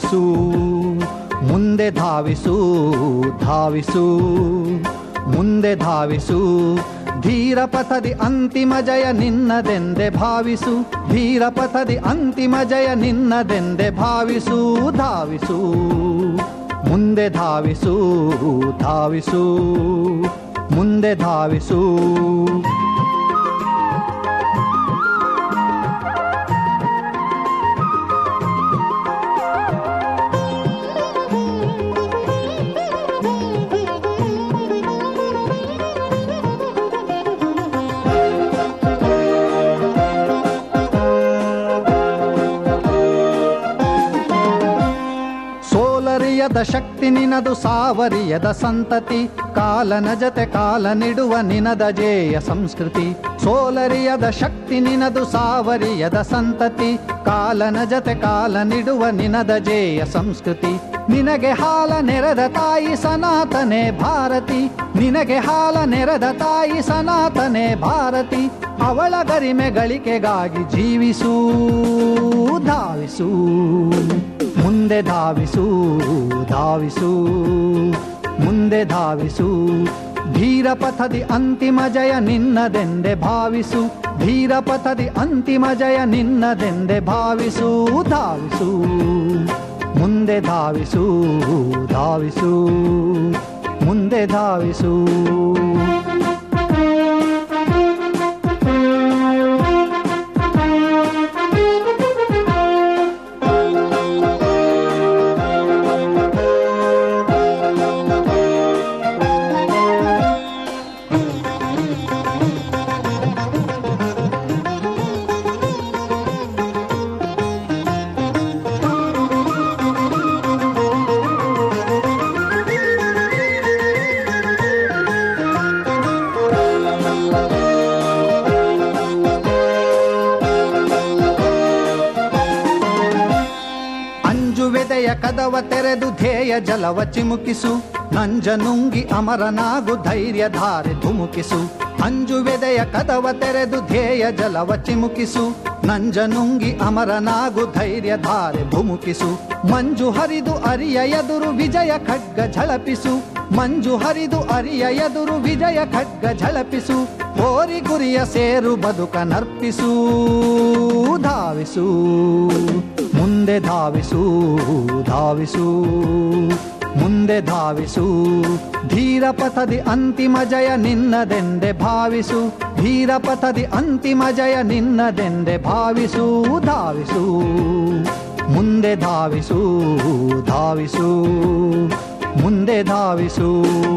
ಧಾವಿಸು ಮುಂದೆ ಧಾವಿಸು ಧಾವಿಸು ಮುಂದೆ ಧಾವಿಸು ಧೀರ ಪಥದಿ ಅಂತಿಮ ಜಯ ನಿನ್ನದೆಂದೆ ಭಾವಿಸು ಧೀರ ಪಥದಿ ಅಂತಿಮ ಜಯ ನಿನ್ನದೆಂದೆ ಭಾವಿಸು ಧಾವಿಸು ಮುಂದೆ ಧಾವಿಸು ಧಾವಿಸು ಮುಂದೆ ಧಾವಿಸು ಸೋಲರಿಯದ ಶಕ್ತಿ ನಿನದು ಸಾವರಿಯದ ಸಂತತಿ ಕಾಲನ ಜತೆ ಕಾಲ ನಿಡುವ ನಿನದ ಜೇಯ ಸಂಸ್ಕೃತಿ ಸೋಲರಿಯದ ಶಕ್ತಿ ನಿನದು ಸಾವರಿಯದ ಸಂತತಿ ಕಾಲನ ಜತೆ ಕಾಲ ನಿಡುವ ನಿನದ ಜೇಯ ಸಂಸ್ಕೃತಿ ನಿನಗೆ ಹಾಲ ನೆರೆದ ತಾಯಿ ಸನಾತನೆ ಭಾರತಿ ನಿನಗೆ ಹಾಲ ನೆರೆದ ತಾಯಿ ಸನಾತನೆ ಭಾರತಿ ಅವಳ ಗರಿಮೆ ಗಳಿಕೆಗಾಗಿ ಜೀವಿಸೂ ಧಾವಿಸೂ ಮುಂದೆ ಧಾವಿಸು ಧಾವಿಸು ಮುಂದೆ ಧಾವಿಸು ಧೀರ ಪಥದಿ ಅಂತಿಮ ಜಯ ನಿನ್ನದೆಂದೆ ಭಾವಿಸು ಧೀರ ಪಥದಿ ಅಂತಿಮ ಜಯ ನಿನ್ನದೆಂದೆ ಭಾವಿಸು ಧಾವಿಸು ಮುಂದೆ ಧಾವಿಸು ಧಾವಿಸು ಮುಂದೆ ಧಾವಿಸು ಅಂಜುವೆದೆಯ ಕದವ ತೆರೆದು ಧ್ಯೇಯ ಜಲವ ಚಿಮುಕಿಸು ನಂಜ ನುಂಗಿ ಅಮರನಾಗು ಧೈರ್ಯ ಧಾರೆ ಧುಮುಕಿಸು ಅಂಜುವೆದೆಯ ಕದವ ತೆರೆದು ಧ್ಯೇಯ ಜಲವ ಚಿಮುಕಿಸು ನಂಜ ನುಂಗಿ ಅಮರನಾಗು ಧೈರ್ಯ ಧಾರೆ ಧುಮುಕಿಸು ಮಂಜು ಹರಿದು ಅರಿಯ ಎದುರು ವಿಜಯ ಖಡ್ಗ ಝಳಪಿಸು ಮಂಜು ಹರಿದು ಅರಿಯ ಎದುರು ವಿಜಯ ಖಡ್ಗ ಝಳಪಿಸು ಹೋರಿ ಗುರಿಯ ಸೇರು ಬದುಕ ನರ್ಪಿಸು ಧಾವಿಸು ಮುಂದೆ ಧಾವಿಸು ಧಾವಿಸು ಮುಂದೆ ಧಾವಿಸು ಧೀರ ಪಥದಿ ಅಂತಿಮ ಜಯ ನಿನ್ನದೆಂದೆ ಭಾವಿಸು ಧೀರ ಪಥದಿ ಅಂತಿಮ ಜಯ ನಿನ್ನದೆಂದೆ ಭಾವಿಸು ಧಾವಿಸು ಮುಂದೆ ಧಾವಿಸು ಧಾವಿಸು ಮುಂದೆ ಧಾವಿಸು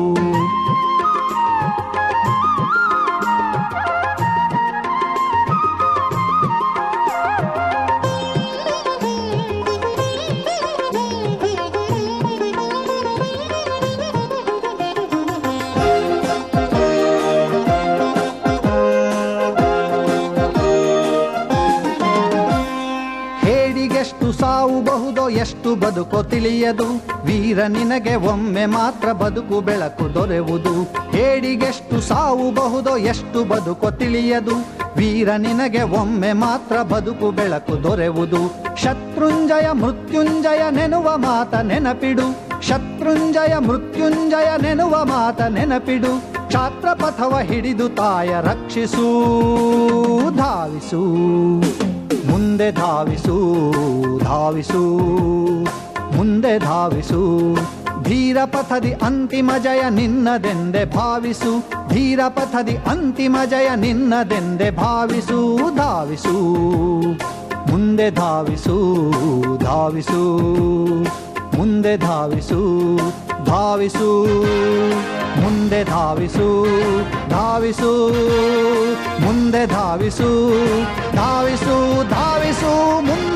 ಹೇಡಿಗೆಷ್ಟು ಸಾವು ಬಹುದೋ ಎಷ್ಟು ಬದುಕೋ ತಿಳಿಯದು ವೀರ ನಿನಗೆ ಒಮ್ಮೆ ಮಾತ್ರ ಬದುಕು ಬೆಳಕು ದೊರೆಯುವುದು ಹೇಡಿಗೆಷ್ಟು ಸಾವು ಬಹುದೋ ಎಷ್ಟು ಬದುಕೋ ತಿಳಿಯದು ವೀರ ನಿನಗೆ ಒಮ್ಮೆ ಮಾತ್ರ ಬದುಕು ಬೆಳಕು ದೊರೆಯುವುದು ಶತ್ರುಂಜಯ ಮೃತ್ಯುಂಜಯ ನೆನುವ ಮಾತ ನೆನಪಿಡು ಶತ್ರುಂಜಯ ಮೃತ್ಯುಂಜಯ ನೆನುವ ಮಾತ ನೆನಪಿಡು ಛಾತ್ರ ಪಥವ ಹಿಡಿದು ತಾಯ ರಕ್ಷಿಸೂ ಧಾವಿಸೂ ಮುಂದೆ ಧಾವಿಸು ಧಾವಿಸು ಮುಂದೆ ಧಾವಿಸು ಧೀರ ಪಥದಿ ಅಂತಿಮ ಜಯ ನಿನ್ನದೆಂದೆ ಭಾವಿಸು ಧೀರ ಪಥದಿ ಅಂತಿಮ ಜಯ ನಿನ್ನದೆಂದೆ ಭಾವಿಸು ಧಾವಿಸು ಮುಂದೆ ಧಾವಿಸು ಧಾವಿಸು ಮುಂದೆ ಧಾವಿಸು ಧಾವಿಸು ಮುಂದೆ ಧಾವಿಸು ಧಾವಿಸು ಮುಂದೆ ಧಾವಿಸು ಧಾವಿಸು ಧಾವಿಸು ಮುಂದೆ